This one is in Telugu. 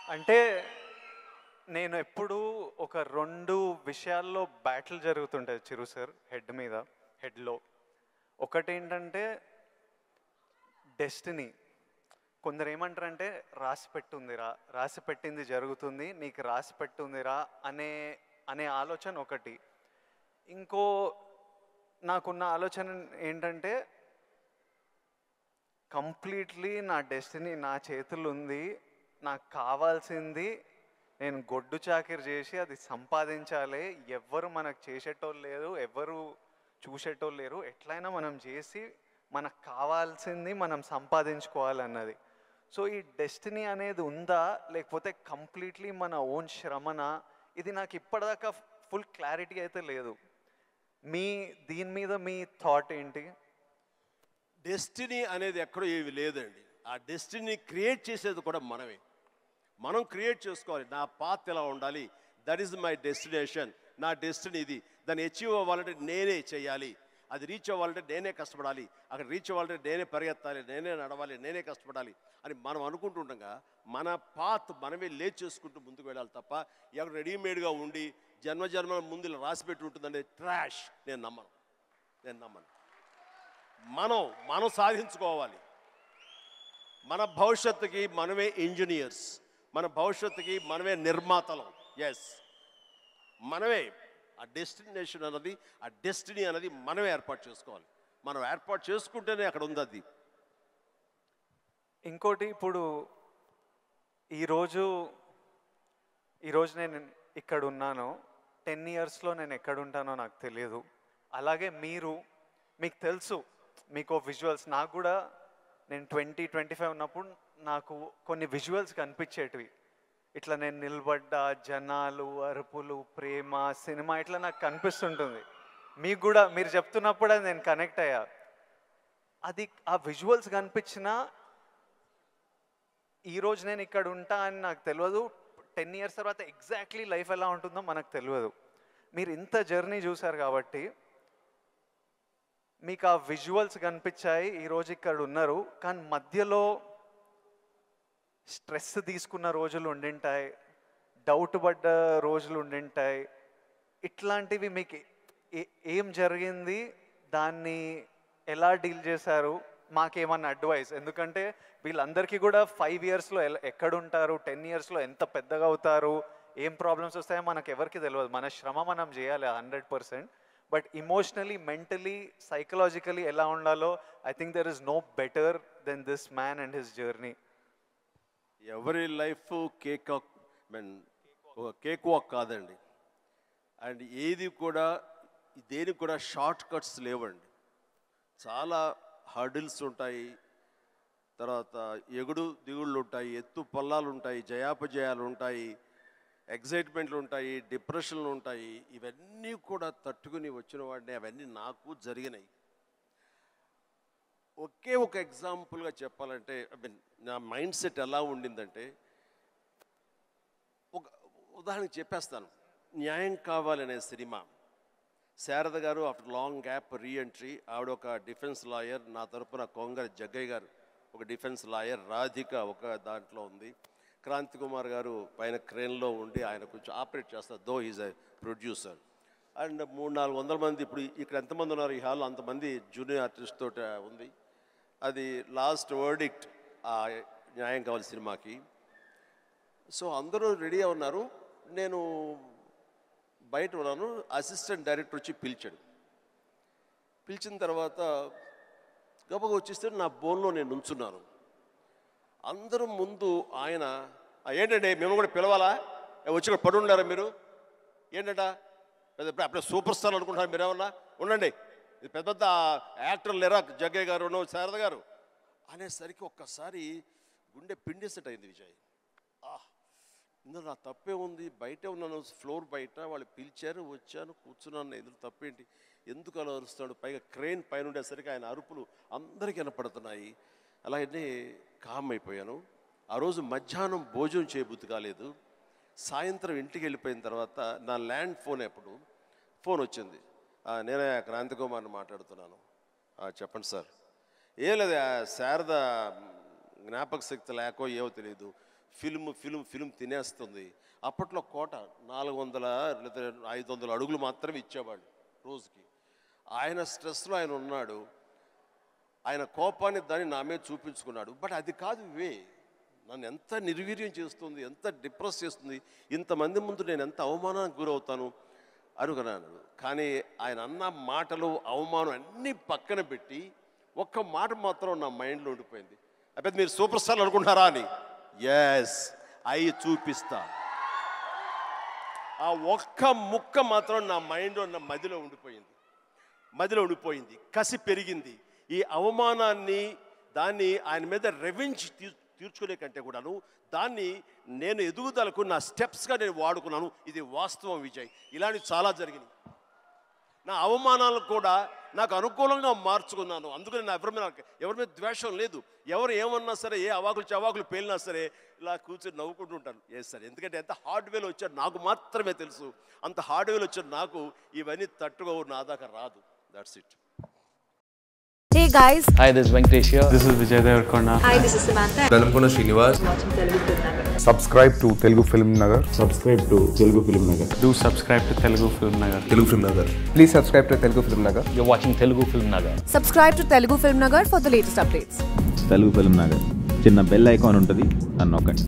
అంటే నేను ఎప్పుడు ఒక రెండు విషయాల్లో బ్యాటిల్ జరుగుతుంటుంది చిరు సార్ హెడ్ మీద హెడ్లో ఒకటి ఏంటంటే డెస్టినీ కొందరు ఏమంటారంటే రాసి పెట్టుందిరా రాసి పెట్టింది జరుగుతుంది నీకు రాసి పెట్టుందిరా అనే అనే ఆలోచన ఒకటి ఇంకో నాకున్న ఆలోచన ఏంటంటే కంప్లీట్లీ నా డెస్టినీ నా చేతులు ఉంది నాకు కావాల్సింది నేను గొడ్డు చాకిరి చేసి అది సంపాదించాలి ఎవ్వరు మనకు చేసేటోళ్ళు లేరు ఎవ్వరు చూసేటోళ్ళు లేరు ఎట్లయినా మనం చేసి మనకు కావాల్సింది మనం సంపాదించుకోవాలన్నది సో ఈ డెస్టినీ అనేది ఉందా లేకపోతే కంప్లీట్లీ మన ఓన్ శ్రమన ఇది నాకు ఇప్పటిదాకా ఫుల్ క్లారిటీ అయితే లేదు మీ దీని మీద మీ థాట్ ఏంటి డెస్టినీ అనేది ఎక్కడో ఏవి లేదండి ఆ డెస్టినీ క్రియేట్ చేసేది కూడా మనమే మనం క్రియేట్ చేసుకోవాలి నా పాత్ ఎలా ఉండాలి దట్ ఈస్ మై డెస్టినేషన్ నా డెస్టినీ ఇది దాన్ని అచీవ్ అవ్వాలంటే నేనే చేయాలి అది రీచ్ అవ్వాలంటే నేనే కష్టపడాలి అక్కడ రీచ్ అవ్వాలంటే నేనే పరిగెత్తాలి నేనే నడవాలి నేనే కష్టపడాలి అని మనం అనుకుంటుండగా మన పాత్ మనమే లేచి చేసుకుంటూ ముందుకు వెళ్ళాలి తప్ప ఎక్కడ రెడీమేడ్గా ఉండి జన్మ జన్మల ముందు ఇలా రాసి పెట్టి ఉంటుందంటే ట్రాష్ నేను నమ్మను నేను నమ్మను మనం మనం సాధించుకోవాలి మన భవిష్యత్తుకి మనమే ఇంజనీర్స్ మన భవిష్యత్తుకి మనమే నిర్మాతలం ఎస్ మనమే ఆ డెస్టినేషన్ అన్నది ఆ డెస్టినీ అనేది మనమే ఏర్పాటు చేసుకోవాలి మనం ఏర్పాటు చేసుకుంటేనే అక్కడ ఉంది అది ఇంకోటి ఇప్పుడు ఈరోజు ఈరోజు నేను ఇక్కడ ఉన్నాను టెన్ ఇయర్స్లో నేను ఎక్కడ ఉంటానో నాకు తెలియదు అలాగే మీరు మీకు తెలుసు మీకు విజువల్స్ నాకు కూడా నేను ట్వంటీ ట్వంటీ ఫైవ్ ఉన్నప్పుడు నాకు కొన్ని విజువల్స్ కనిపించేటివి ఇట్లా నేను నిలబడ్డా జనాలు అరుపులు ప్రేమ సినిమా ఇట్లా నాకు కనిపిస్తుంటుంది మీకు కూడా మీరు చెప్తున్నప్పుడు అది నేను కనెక్ట్ అయ్యా అది ఆ విజువల్స్ కనిపించినా ఈ రోజు నేను ఇక్కడ ఉంటా అని నాకు తెలియదు టెన్ ఇయర్స్ తర్వాత ఎగ్జాక్ట్లీ లైఫ్ ఎలా ఉంటుందో మనకు తెలియదు మీరు ఇంత జర్నీ చూసారు కాబట్టి మీకు ఆ విజువల్స్ కనిపించాయి ఈరోజు ఇక్కడ ఉన్నారు కానీ మధ్యలో స్ట్రెస్ తీసుకున్న రోజులు ఉండింటాయి డౌట్ పడ్డ రోజులు ఉండింటాయి ఇట్లాంటివి మీకు ఏ- ఏం జరిగింది దాన్ని ఎలా డీల్ చేశారు మాకేమన్నా అడ్వైస్ ఎందుకంటే వీళ్ళందరికీ కూడా ఫైవ్ ఇయర్స్లో ఎక్కడుంటారు టెన్ ఇయర్స్లో ఎంత పెద్దగా అవుతారు ఏం ప్రాబ్లమ్స్ వస్తాయో మనకు ఎవరికి తెలియదు మన శ్రమ మనం చేయాలి hundred percent but emotionally mentally psychologically ఎలా ఉండాలో I think there is no better than this man and his journey ఎవరి లైఫ్ కేక్ మీన్ ఒక కేక్ వాక్ కాదండి అండ్ ఏది కూడా దేనికి కూడా షార్ట్ కట్స్ లేవండి చాలా హర్డిల్స్ ఉంటాయి తర్వాత ఎగుడు దిగుళ్ళు ఉంటాయి ఎత్తు పల్లాలు ఉంటాయి జయాపజయాలు ఉంటాయి ఎగ్జైట్మెంట్లు ఉంటాయి డిప్రెషన్లు ఉంటాయి ఇవన్నీ కూడా తట్టుకుని వచ్చిన వాడిని అవన్నీ నాకు జరిగినాయి ఒకే ఒక ఎగ్జాంపుల్గా చెప్పాలంటే ఐ మీన్ నా మైండ్ సెట్ ఎలా ఉండిందంటే ఒక ఉదాహరణకి చెప్పేస్తాను న్యాయం కావాలనే సినిమా శారద గారు ఆఫ్టర్ లాంగ్ గ్యాప్ రీఎంట్రీ ఆవిడ ఒక డిఫెన్స్ లాయర్ నా తరపున కొంగర జగ్గయ్య గారు ఒక డిఫెన్స్ లాయర్ రాధిక ఒక దాంట్లో ఉంది క్రాంతి కుమార్ గారు పైన క్రేన్లో ఉండి ఆయన కొంచెం ఆపరేట్ చేస్తారు though is a producer and మూడు నాలుగు వందల మంది ఇప్పుడు ఇక్కడ ఎంతమంది ఉన్నారు ఈ హాల్లో అంతమంది జూనియర్ ఆర్టిస్ట్ తోటి ఉంది అది లాస్ట్ వర్డిక్ట్ ఆ న్యాయం కావాలి సినిమాకి సో అందరూ రెడీ ఉన్నారు నేను బయట ఉన్నాను అసిస్టెంట్ డైరెక్టర్ వచ్చి పిలిచాడు పిలిచిన తర్వాత గబగ వచ్చేస్తే నా బోన్లో నేను నుంచున్నాను అందరూ ముందు ఆయన "ఆ, ఏంటండి మేము కూడా పిలవాలా ఏ, వచ్చి ఇక్కడ పడి ఉండారా మీరు ఏంటంట పెద్ద అప్పుడే సూపర్ స్టార్ అనుకుంటున్నారు మీరు ఏమన్నా ఉండండి ఇది పెద్ద పెద్ద యాక్టర్లు లేరా జగ్గయ్య గారు శారద గారు అనేసరికి ఒక్కసారి గుండె పిండేసట్ అయింది విజయ్ ఆహ్ ఇందులో నా తప్పే ఉంది బయటే ఉన్నాను ఫ్లోర్ బయట వాళ్ళు పిలిచారు వచ్చాను కూర్చున్నాను ఇందులో తప్పేంటి ఎందుకు అలా అరుస్తాడు పైగా క్రెయిన్ పైన ఉండేసరికి ఆయన అరుపులు అందరికీ వినపడుతున్నాయి అలాగే కామ్ అయిపోయాను ఆ రోజు మధ్యాహ్నం భోజనం చేయబుద్ధి కాలేదు సాయంత్రం ఇంటికి వెళ్ళిపోయిన తర్వాత నా ల్యాండ్ ఫోన్ ఎప్పుడు ఫోన్ వచ్చింది "ఆ, నేనే క్రాంతి కుమార్ని మాట్లాడుతున్నాను "ఆ, చెప్పండి సార్ ఏం లేదు ఆ శారద జ్ఞాపక శక్తి లేకో ఏవో తెలియదు ఫిల్మ్ ఫిల్మ్ ఫిల్మ్ తినేస్తుంది అప్పట్లో కోట నాలుగు వందల లేదా ఐదు వందల అడుగులు మాత్రమే ఇచ్చేవాళ్ళు రోజుకి ఆయన స్ట్రెస్లో ఆయన ఉన్నాడు ఆయన కోపాన్ని దాన్ని నా మీద చూపించుకున్నాడు బట్ అది కాదు వే నన్ను ఎంత నిర్వీర్యం చేస్తుంది ఎంత డిప్రెస్ చేస్తుంది ఇంతమంది ముందు నేను ఎంత అవమానానికి గురవుతాను అనుకున్నాను కానీ ఆయన అన్న మాటలు అవమానం అన్నీ పక్కన పెట్టి ఒక్క మాట మాత్రం నా మైండ్లో ఉండిపోయింది అబ్బాయి మీరు సూపర్ స్టార్ అనుకుంటున్నారా అని ఎస్ అయి చూపిస్తా ఆ ఒక్క ముక్క మాత్రం నా మైండ్లో నా మదిలో ఉండిపోయింది మదిలో ఉండిపోయింది కసి పెరిగింది ఈ అవమానాన్ని దాన్ని ఆయన మీద రెవెంజ్ తీ తీర్చుకునే కంటే కూడాను దాన్ని నేను ఎదుగుదలకు నా స్టెప్స్గా నేను వాడుకున్నాను ఇది వాస్తవం విజయ్ ఇలాంటివి చాలా జరిగినాయి నా అవమానాలను కూడా నాకు అనుకూలంగా మార్చుకున్నాను అందుకని నా ఎవరి మీద నాకు ఎవరి మీద ద్వేషం లేదు ఎవరు ఏమన్నా సరే ఏ అవాకులు చవాకులు పేలినా సరే ఇలా కూర్చొని నవ్వుకుంటూ ఉంటాను ఏ సరే ఎందుకంటే ఎంత హార్డ్వేర్ వచ్చాడు నాకు మాత్రమే తెలుసు అంత హార్డ్వేర్ వచ్చాడు నాకు ఇవన్నీ తట్టుకోవు నా దాకా రాదు that's it Hey guys, Hi, this is Venkatesh here. This is Vijay Deverakonda hi, this is Samantha. Velankonda Srinivas subscribe to Telugu Film Nagar. Subscribe to Telugu Film Nagar do subscribe to Telugu Film Nagar Telugu Film Nagar Please subscribe to Telugu Film Nagar. You're watching Telugu Film Nagar. Subscribe to Telugu Film Nagar for the latest updates. Telugu Film Nagar చిన్న బెల్ ఐకాన్ ఉంటుంది అని నొక్కండి